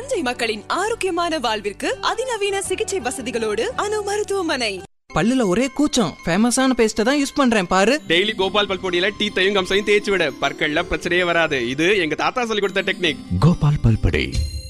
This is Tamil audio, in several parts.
தஞ்சை மக்களின் ஆரோக்கியமான வாழ்விற்கு அதிநவீன சிகிச்சை வசதிகளோடு அணு மருத்துவமனை பல்லுல ஒரே கூச்சம் ஃபேமஸான பேஸ்ட்டை தான் யூஸ் பண்றேன் பாரு டெய்லி கோபால் பல்பொடியில டீத்தையும் கம்சையும் தேய்ச்சி விட பற்கள்ல பிரச்சனையே வராது இது எங்க தாத்தா சொல்லி கொடுத்த டெக்னிக் கோபால் பல்படே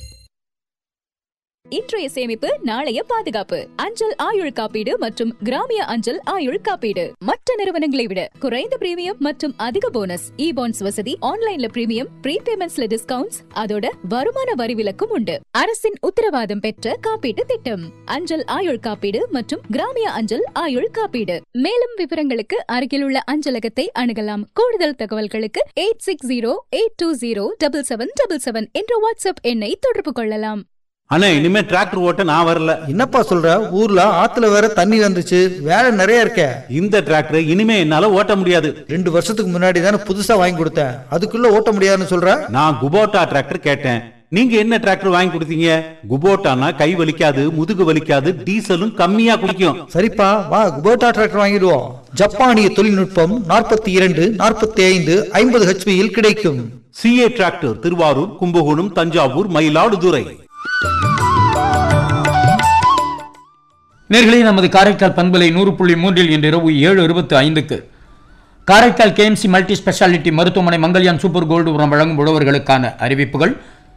இன்றைய சேமிப்பு நாளைய பாதுகாப்பு அஞ்சல் ஆயுள் காப்பீடு மற்றும் கிராமிய அஞ்சல் ஆயுள் காப்பீடு மற்ற நிறுவனங்களை விட குறைந்த பிரீமியம் மற்றும் அதிக போனஸ் இ பாண்ட்ஸ் வசதி ஆன்லைன்ல பிரீமியம் ப்ரீபேமெண்ட்ஸ்ல டிஸ்கவுண்ட்ஸ் அதோட வருமான வரி விலக்கும் உண்டு அரசின் உத்தரவாதம் பெற்ற காப்பீட்டு திட்டம் அஞ்சல் ஆயுள் காப்பீடு மற்றும் கிராமிய அஞ்சல் ஆயுள் காப்பீடு மேலும் விவரங்களுக்கு அருகில் உள்ள அஞ்சலகத்தை அணுகலாம் கூடுதல் தகவல்களுக்கு eight six zero eight two zero double seven double seven என்ற வாட்ஸ்அப் எண்ணை தொடர்பு கொள்ளலாம் அண்ணே இனிமே டிராக்டர் ஓட்ட நான் வரல என்னப்பா சொல்ற ஊர்ல ஆத்துல வேற தண்ணி வந்துச்சு வேலை நிறைய இருக்க இந்த டிராக்டர் இனிமே என்னால ஓட்ட முடியாது ரெண்டு வருஷத்துக்கு முன்னாடி தானே புதுசா வாங்கி கொடுத்தேன் அதுக்குள்ள ஓட்ட முடியாதுன்னு சொல்ற நான் குபோட்டா டிராக்டர் கேட்டேன் நீங்க என்ன டிராக்டர் வாங்கி கொடுத்தீங்க குபோட்டானா கை வலிக்காது முதுகு வலிக்காது டீசலும் கம்மியா குடிக்கும் சரிப்பா வா குபோட்டா டிராக்டர் வாங்கிடுவோம் ஜப்பானிய தொழில்நுட்பம் நாற்பத்தி இரண்டு நாற்பத்தி ஐந்து ஐம்பது ஹெச்பியில் கிடைக்கும் சிஏ டிராக்டர் திருவாரூர் கும்பகோணம் தஞ்சாவூர் மயிலாடுதுறை நேர்களே நமது காரைக்கால் பண்பலை நூறு புள்ளி மூன்றில் இன்று இரவு ஏழு இருபத்தி ஐந்துக்கு காரைக்கால் கேஎம்சி மல்டி ஸ்பெஷாலிட்டி மருத்துவமனை மங்கல்யான் சூப்பர் கோல்டு உரம் வழங்கும் உழவர்களுக்கான அறிவிப்புகள்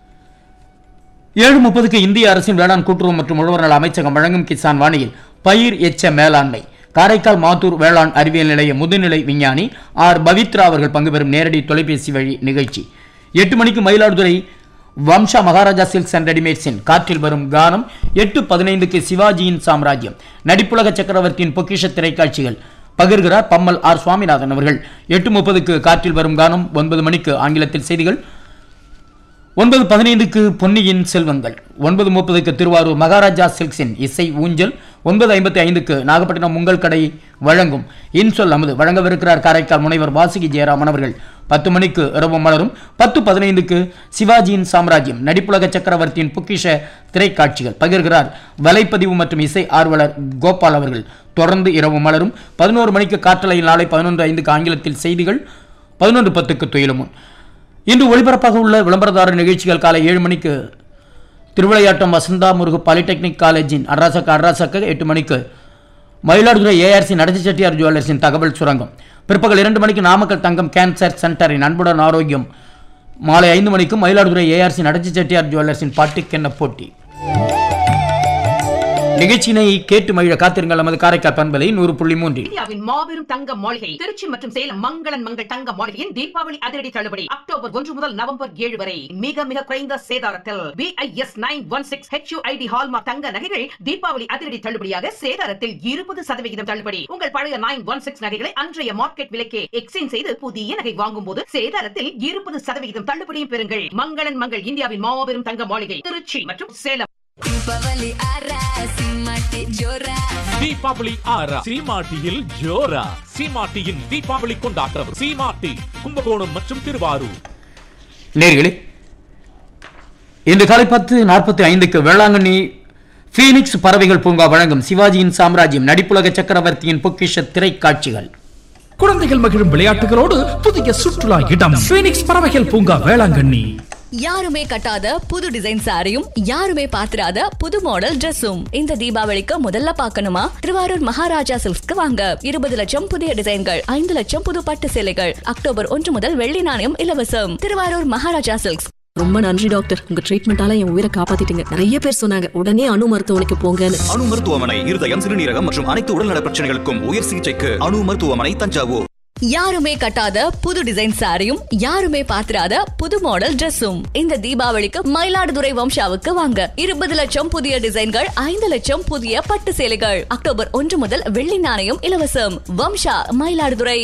ஏழு முப்பதுக்கு இந்திய அரசின் வேளாண் கூட்டுறவு மற்றும் உழவர் நல அமைச்சகம் வழங்கும் கிசான் வாணியில் பயிர் எச்ச மேலாண்மை காரைக்கால் மாத்தூர் வேளாண் அறிவியல் நிலைய முதுநிலை விஞ்ஞானி ஆர் பவித்ரா அவர்கள் பங்கு பெறும் நேரடி தொலைபேசி வழி நிகழ்ச்சி எட்டு மணிக்கு மயிலாடுதுறை வம்சா மகாராஜா சில்க்ஸ் அண்ட் ரெடிமேட்ஸின் காற்றில் வரும் கானம் எட்டு பதினைந்துக்கு சிவாஜியின் சாம்ராஜ்யம் நடிப்புலக சக்கரவர்த்தியின் பொக்கிஷ திரைக்காட்சிகள் பகிர்கிறார் பம்மல் ஆர் சுவாமிநாதன் அவர்கள் எட்டு முப்பதுக்கு காற்றில் வரும் கானம் ஒன்பது மணிக்கு ஆங்கிலத்தில் செய்திகள் ஒன்பது பதினைந்துக்கு பொன்னியின் செல்வங்கள் ஒன்பது முப்பதுக்கு திருவாரூர் மகாராஜா சில்க்ஸின் இசை ஊஞ்சல் ஒன்பது ஐம்பத்தி ஐந்துக்கு நாகப்பட்டினம் உங்கள் கடை வழங்கும் இன்சொல் அமுது வழங்கவிருக்கிறார் காரைக்கால் முனைவர் வாசுகி ஜெயராமன் அவர்கள் பத்து மணிக்கு இரவு மலரும் பத்து பதினைந்துக்கு சிவாஜியின் சாம்ராஜ்யம் நடிப்புலக சக்கரவர்த்தியின் பொக்கிஷ திரைக்காட்சிகள் பகிர்கிறார் வலைப்பதிவு மற்றும் இசை ஆர்வலர் கோபால் அவர்கள் தொடர்ந்து இரவு மலரும் பதினோரு மணிக்கு காற்றலையில் நாளை பதினொன்று ஐந்துக்கு ஆங்கிலத்தில் செய்திகள் பதினொன்று பத்துக்கு துயிலுமுன் இன்று ஒளிபரப்பாக உள்ள விளம்பரதாரர் நிகழ்ச்சிகள் காலை ஏழு மணிக்கு திருவிளையாட்டம் வசந்தா முருகு பாலிடெக்னிக் காலேஜின் அட்ராசக்க அட்ராசக்க எட்டு மணிக்கு மயிலாடுதுறை ஏஆர்சி நடத்தி செட்டியார் ஜுவல்லர்ஸின் தகவல் சுரங்கம் பிற்பகல் இரண்டு மணிக்கு நாமக்கல் தங்கம் கேன்சர் சென்டரின் அன்புடன் ஆரோக்கியம் மாலை ஐந்து மணிக்கு மயிலாடுதுறை ஏஆர்சி நடத்தி செட்டியார் ஜுவல்லர்ஸின் பாட்டுக்கென்ன போட்டி நிகழ்ச்சியினை கேட்டு மகிழ காத்திருங்கள் நமது காரைக்கால் பண்பலை நூறு புள்ளி மூன்றில் இந்தியாவின் மாபெரும் தங்க மாளிகை திருச்சி மற்றும் சேலம் மங்களன் மங்கள் தங்க மாளிகையின் தீபாவளி அதிரடி தள்ளுபடி அக்டோபர் ஒன்று முதல் நவம்பர் ஏழு வரை மிக மிக குறைந்த சேதாரத்தில் BIS nine one six HUID hallmark தங்க நகைகள் தீபாவளி அதிரடி தள்ளுபடியாக சேதாரத்தில் இருபது சதவிகிதம் தள்ளுபடி உங்கள் பழைய நைன் ஒன் சிக்ஸ் நகைகளை அன்றைய மார்க்கெட் விலைக்கே எக்ஸ்சேஞ்ச் செய்து புதிய நகை வாங்கும் போது சேதாரத்தில் இருபது சதவிகிதம் தள்ளுபடியும் பெறுங்கள் மங்களன் மங்கள் இந்தியாவின் மாபெரும் தங்க மாளிகை திருச்சி மற்றும் சேலம் தீபாவளி ஆறா சீமாட்டியில் ஜோரா சீமாட்டியின் தீபாவளி கொண்டாட்டம் சீமாட்டி கும்பகோணம் மற்றும் திருவாரூர் நேர்களே இன்று காலை பத்து நாற்பத்தி ஐந்துக்கு வேளாங்கண்ணி ஃபீனிக்ஸ் பறவைகள் பூங்கா வழங்கும் சிவாஜியின் சாம்ராஜ்யம் நடிப்புலக சக்கரவர்த்தியின் பொக்கிஷ திரைக்காட்சிகள் குழந்தைகள் மகிழும் விளையாட்டுகளோடு புதிய சுற்றுலா இடம் பீனிக்ஸ் பறவைகள் பூங்கா வேளாங்கண்ணி யாருமே கட்டாத புது டிசைன் சாரியும் யாருமே பாத்திராத புது மாடல் Dressum இந்த தீபாவளிக்கு முதல்ல பார்க்கணுமா திருவாரூர் மகாராஜா சில்க்ஸ்க்கு வாங்க இருபது லட்சம் புதிய டிசைன்கள் ஐந்து லட்சம் புது பட்டு சேலைகள் அக்டோபர் ஒன்று முதல் வெள்ளி நாணயம் இலவசம் திருவாரூர் மகாராஜா சில்க்ஸ் ரொம்ப நன்றி டாக்டர் உங்க ட்ரீட்மெண்டால என் உயிரை காப்பாத்திட்டீங்க நிறைய பேர் சொன்னாங்க உடனே அணு மருத்துவமனைக்கு போங்கன்னு அணு மருத்துவமனை இருதயம் சிறுநீரகம் மற்றும் அனைத்து உடல்நல பிரச்சனைகளுக்கும் உயர் சிகிச்சைக்கு அணு மருத்துவமனை தஞ்சாவூர் யாருமே கட்டாத புது டிசைன் சாரியும் யாருமே பாத்திராத புது மாடல் Dressum இந்த தீபாவளிக்கு மயிலாடுதுறை வம்சாவுக்கு வாங்க இருபது லட்சம் புதிய டிசைன்கள் ஐந்து லட்சம் புதிய பட்டு சேலைகள் அக்டோபர் ஒன்று முதல் வெள்ளி நாணயம் இலவசம் வம்சா மயிலாடுதுறை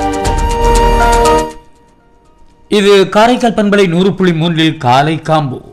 இது காரைக்கால் பண்பலை நூறு புள்ளி மூன்றில் காலை காம்பு